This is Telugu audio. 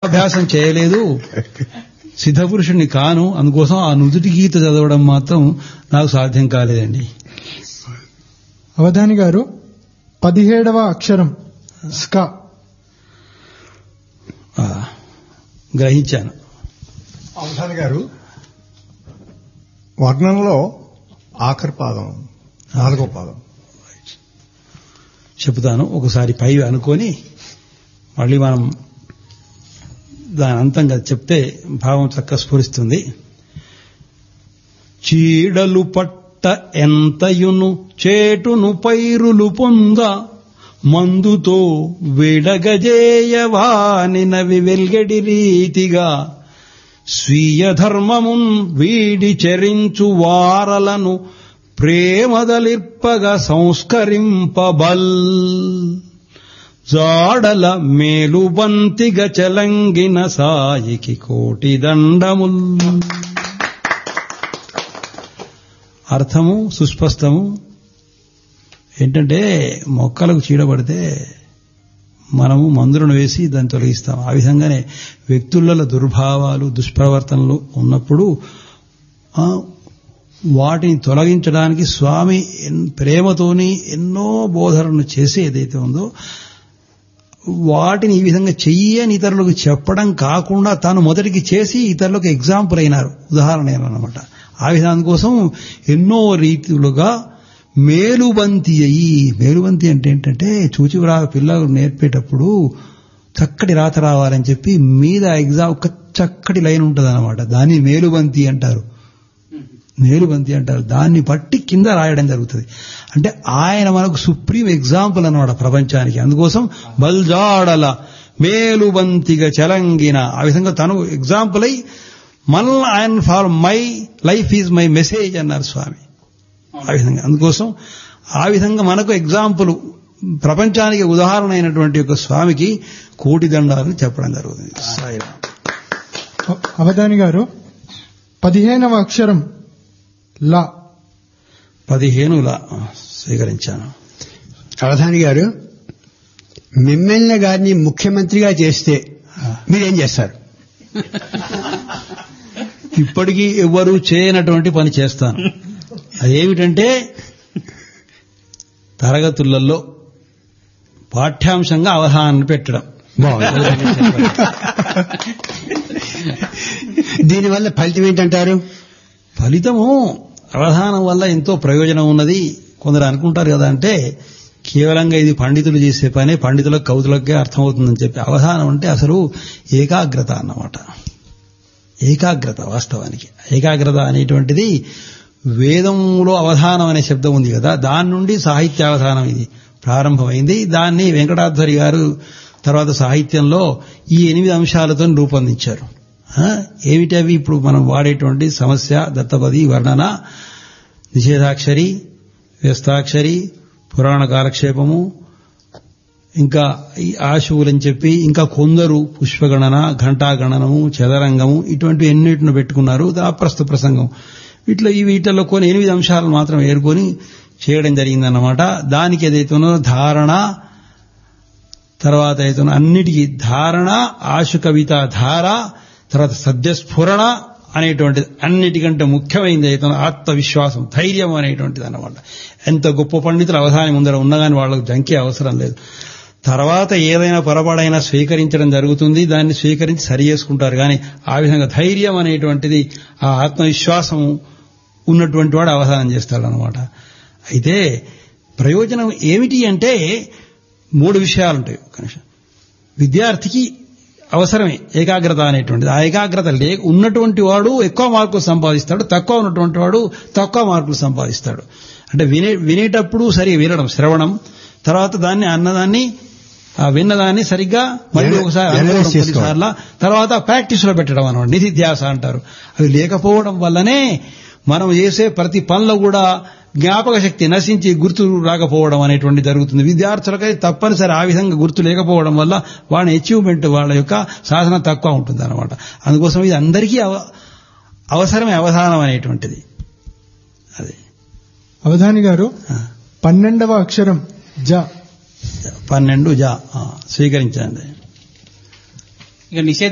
అభ్యాసం చేయలేదు సిద్ధపురుషుణ్ణి కాను అందుకోసం ఆ నుదుటి గీత చదవడం మాత్రం నాకు సాధ్యం కాలేదండి అవధాని గారు పదిహేడవ అక్షరం స్క ఆ, గ్రహించాను అవధాని గారు వర్ణంలో ఆఖరి పాదం నాలుగో పాదం చెబుతాను ఒకసారి పై అనుకొని మళ్ళీ మనం దాని అంతంగా చెప్తే భావం చక్క స్ఫురిస్తుంది చీడలు పట్ట ఎంతయును చేటును పైరులు పొంద మందుతో విడగజేయవానినవి వెల్గడి రీతిగా స్వీయ ధర్మమున్ వీడి చెరించు వారలను ప్రేమదలిర్పగ సంస్కరింపబల్ జాడల మేలుబంతిగ చలంగిన సాయికి కోటి దండముల్ అర్థము సుస్పష్టము ఏంటంటే మొక్కలకు చీడపడితే మనము మందులను వేసి దాన్ని తొలగిస్తాం ఆ విధంగానే వ్యక్తులలో దుర్భావాలు దుష్ప్రవర్తనలు ఉన్నప్పుడు ఆ, వాటిని తొలగించడానికి స్వామి ఎన్- ప్రేమతోని ఎన్నో బోధనలు చేసి ఏదైతే ఉందో వాటిని ఈ విధంగా చెయ్యని ఇతరులకు చెప్పడం కాకుండా తాను మొదటికి చేసి ఇతరులకు ఎగ్జాంపుల్ అయినారు ఉదాహరణ అయినారన్నమాట ఆ విధానం కోసం ఎన్నో రీతులుగా మేలుబంతి అయ్యి మేలుబంతి అంటే ఏంటంటే చూచివరా పిల్లలు నేర్పేటప్పుడు చక్కటి రాత రావాలని చెప్పి మీద ఎగ్జామ్ ఒక చక్కటి లైన్ ఉంటుంది అనమాట దాన్ని మేలుబంతి అంటారు మేలుబంతి అంటారు దాన్ని బట్టి కింద రాయడం జరుగుతుంది అంటే ఆయన మనకు సుప్రీం ఎగ్జాంపుల్ అన్నమాట ప్రపంచానికి అందుకోసం బల్జాడల మేలుబంతిగా చలంగిన ఆ విధంగా తను ఎగ్జాంపుల్ అయి మనల్ని ఆయన for my life is my message అన్నారు స్వామి ఆ విధంగా అందుకోసం ఆ విధంగా మనకు ఎగ్జాంపుల్ ప్రపంచానికి ఉదాహరణ అయినటువంటి ఒక స్వామికి కోటి దండాలని చెప్పడం జరుగుతుంది సాయిరామ్. అ- అవధాని గారు పదిహేనవ అక్షరం ల పదిహేనులా స్వీకరించాను అవధాని గారు మిమ్మల్ని గారిని ముఖ్యమంత్రిగా చేస్తే మీరేం చేస్తారు ఇప్పటికీ ఎవ్వరూ చేయనటువంటి పని చేస్తాను అదేమిటంటే తరగతులలో పాఠ్యాంశంగా అవధానాన్ని పెట్టడం దీనివల్ల ఫలితం ఏంటంటారు ఫలితము అవధానం వల్ల ఎంతో ప్రయోజనం ఉన్నది కొందరు అనుకుంటారు కదా అంటే కేవలంగా ఇది పండితులు చేసే పనే పండితులకు కవుతులకే అర్థమవుతుందని చెప్పి అవధానం అంటే అసలు ఏకాగ్రత అన్నమాట ఏకాగ్రత వాస్తవానికి ఏకాగ్రత అనేటువంటిది వేదంలో అవధానం అనే శబ్దం ఉంది కదా దాని నుండి సాహిత్య అవధానం ఇది ప్రారంభమైంది దాన్ని వెంకటాధ్వరి గారు తర్వాత సాహిత్యంలో ఈ ఎనిమిది అంశాలతో రూపొందించారు ఆ, ఏమిటి అవి ఇప్పుడు మనం వాడేటువంటి సమస్య దత్తపది వర్ణన నిషేధాక్షరి వ్యస్తాక్షరి పురాణ కాలక్షేపము ఇంకా ఈ ఆశువులని చెప్పి ఇంకా కొందరు పుష్పగణన ఘంటాగణనము చదరంగము ఇటువంటి ఎన్నిటిని పెట్టుకున్నారు అప్రస్తు ప్రసంగం వీటిలో ఈ వీటిల్లో కొన్ని ఎనిమిది అంశాలను మాత్రం ఏరుకొని చేయడం జరిగిందన్నమాట దానికి ఏదైతే ఉన్నదో ధారణ తర్వాత అయితే ఉన్న అన్నిటికీ ధారణ ఆశు కవిత ధార తర్వాత సద్యస్ఫురణ అనేటువంటిది అన్నిటికంటే ముఖ్యమైనది అయితే ఉన్నదో ఆత్మవిశ్వాసం ధైర్యం అనేటువంటిది అన్నమాట ఎంత గొప్ప పండితులు అవధాని ముందర ఉన్నా కానీ వాళ్ళకు జంకే అవసరం లేదు తర్వాత ఏదైనా పొరపాడైనా స్వీకరించడం జరుగుతుంది దాన్ని స్వీకరించి సరి చేసుకుంటారు కానీ ఆ విధంగా ధైర్యం అనేటువంటిది ఆ ఆత్మవిశ్వాసము ఉన్నటువంటి వాడు అవధానం చేస్తాడు అనమాట అయితే ప్రయోజనం ఏమిటి అంటే మూడు విషయాలు ఉంటాయి ఒక నిమిషం విద్యార్థికి అవసరమే ఏకాగ్రత అనేటువంటిది ఆ ఏకాగ్రత లే ఉన్నటువంటి వాడు ఎక్కువ మార్కులు సంపాదిస్తాడు తక్కువ ఉన్నటువంటి వాడు తక్కువ మార్కులు సంపాదిస్తాడు అంటే వినే వినేటప్పుడు సరిగా వినడం శ్రవణం తర్వాత దాన్ని అన్నదాన్ని ఆ విన్నదాన్ని సరిగ్గా మళ్ళీ Analyze ఒకసారి చేసుకోవాలి. అనుకోవడం కొన్నిసార్లు తర్వాత ప్రాక్టీస్ లో పెట్టడం అనమాట నిధిధ్యాస అంటారు అవి లేకపోవడం వల్లనే మనం చేసే ప్రతి పనిలో కూడా జ్ఞాపక శక్తి నశించి గుర్తు రాకపోవడం అనేటువంటి జరుగుతుంది విద్యార్థులకై తప్పనిసరి ఆ విధంగా గుర్తు లేకపోవడం వల్ల వాళ్ళ అచీవ్మెంట్ వాళ్ళ యొక్క సాధన తక్కువ ఉంటుంది అనమాట అందుకోసం ఇది అందరికీ అవ- అవసరమే అవధానం అనేటువంటిది అది అవధాని గారు ఆ, పన్నెండవ అక్షరం జ పన్నెండు జా ఆ, స్వీకరించండి ఇక నిషేధ